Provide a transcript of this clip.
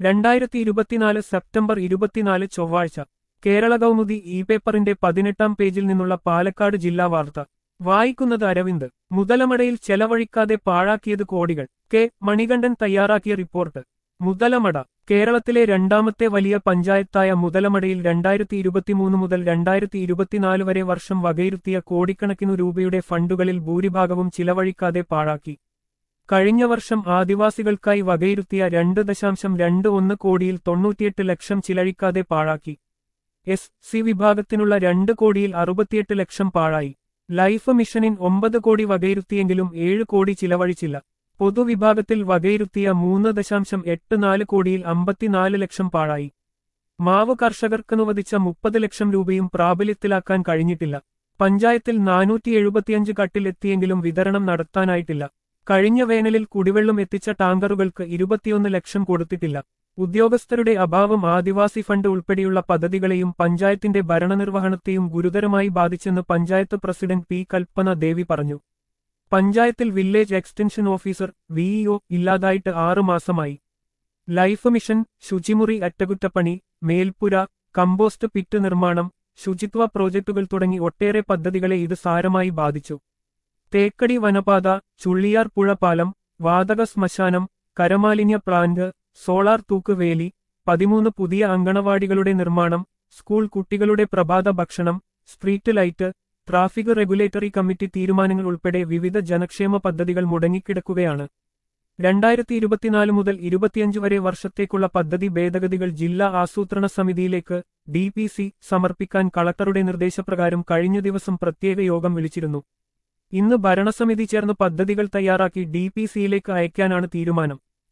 രണ്ടായിരത്തി ഇരുപത്തിനാല് സെപ്റ്റംബർ ഇരുപത്തിനാല് ചൊവ്വാഴ്ച കേരള കൗമുദി ഇ പേപ്പറിന്റെ പതിനെട്ടാം പേജിൽ നിന്നുള്ള പാലക്കാട് ജില്ലാ വാർത്ത വായിക്കുന്നത് അരവിന്ദ് മുതലമടയിൽ ചെലവഴിക്കാതെ പാഴാക്കിയത് കോടികൾ കെ മണികണ്ഠൻ തയ്യാറാക്കിയ റിപ്പോർട്ട് മുതലമട കേരളത്തിലെ രണ്ടാമത്തെ വലിയ പഞ്ചായത്തായ മുതലമടയിൽ രണ്ടായിരത്തി ഇരുപത്തിമൂന്ന് മുതൽ രണ്ടായിരത്തി ഇരുപത്തിനാല് വരെ വർഷം വകയിരുത്തിയ കോടിക്കണക്കിനു രൂപയുടെ ഫണ്ടുകളിൽ ഭൂരിഭാഗവും ചിലവഴിക്കാതെ പാഴാക്കി കഴിഞ്ഞ വർഷം ആദിവാസികൾക്കായി വകയിരുത്തിയ രണ്ട് ദശാംശം രണ്ട് ഒന്ന് കോടിയിൽ തൊണ്ണൂറ്റിയെട്ട് ലക്ഷം ചിലഴിക്കാതെ പാഴാക്കി എസ് സി വിഭാഗത്തിനുള്ള രണ്ട് കോടിയിൽ അറുപത്തിയെട്ട് ലക്ഷം പാഴായി ലൈഫ് മിഷനിൻ ഒമ്പത് കോടി വകയിരുത്തിയെങ്കിലും ഏഴ് കോടി ചിലവഴിച്ചില്ല പൊതുവിഭാഗത്തിൽ വകയിരുത്തിയ മൂന്ന് ദശാംശം എട്ട് നാല് കോടിയിൽ അമ്പത്തിനാല് ലക്ഷം പാഴായി മാവ് കർഷകർക്കനുവദിച്ച മുപ്പത് ലക്ഷം രൂപയും പ്രാബല്യത്തിലാക്കാൻ കഴിഞ്ഞിട്ടില്ല പഞ്ചായത്തിൽ നാനൂറ്റി എഴുപത്തിയഞ്ച് കട്ടിലെത്തിയെങ്കിലും വിതരണം നടത്താനായിട്ടില്ല കഴിഞ്ഞ വേനലിൽ കുടിവെള്ളം എത്തിച്ച ടാങ്കറുകൾക്ക് ഇരുപത്തിയൊന്ന് ലക്ഷം കൊടുത്തിട്ടില്ല ഉദ്യോഗസ്ഥരുടെ അഭാവം ആദിവാസി ഫണ്ട് ഉൾപ്പെടെയുള്ള പദ്ധതികളെയും പഞ്ചായത്തിന്റെ ഭരണനിർവഹണത്തെയും ഗുരുതരമായി ബാധിച്ചെന്ന് പഞ്ചായത്ത് പ്രസിഡന്റ് പി കൽപ്പന ദേവി പറഞ്ഞു പഞ്ചായത്തിൽ വില്ലേജ് എക്സ്റ്റൻഷൻ ഓഫീസർ വിഇഒ ഇല്ലാതായിട്ട് ആറു മാസമായി ലൈഫ് മിഷൻ ശുചിമുറി അറ്റകുറ്റപ്പണി മേൽപ്പുര കമ്പോസ്റ്റ് പിറ്റ് നിർമ്മാണം ശുചിത്വ പ്രോജക്ടുകൾ തുടങ്ങി ഒട്ടേറെ പദ്ധതികളെ ഇത് സാരമായി ബാധിച്ചു തേക്കടി വനപാത ചുള്ളിയാർ പുഴ പാലം വാതക ശ്മശാനം കരമാലിന്യ പ്ലാന്റ് സോളാർ തൂക്കുവേലി പതിമൂന്ന് പുതിയ അങ്കണവാടികളുടെ നിർമ്മാണം സ്കൂൾ കുട്ടികളുടെ പ്രഭാത ഭക്ഷണം street light traffic regulatory committee തീരുമാനങ്ങൾ ഉൾപ്പെടെ വിവിധ ജനക്ഷേമ പദ്ധതികൾ മുടങ്ങിക്കിടക്കുകയാണ് രണ്ടായിരത്തി ഇരുപത്തിനാല് മുതൽ ഇരുപത്തിയഞ്ച് വരെ വർഷത്തേക്കുള്ള പദ്ധതി ഭേദഗതികൾ ജില്ലാ ആസൂത്രണ സമിതിയിലേക്ക് ഡി പി സി സമർപ്പിക്കാൻ കളക്ടറുടെ നിർദ്ദേശപ്രകാരം കഴിഞ്ഞ ദിവസം പ്രത്യേക യോഗം വിളിച്ചിരുന്നു ഇന്ന് ഭരണസമിതി ചേർന്ന് പദ്ധതികൾ തയ്യാറാക്കി ഡി പി സിയിലേക്ക് അയക്കാനാണ് തീരുമാനം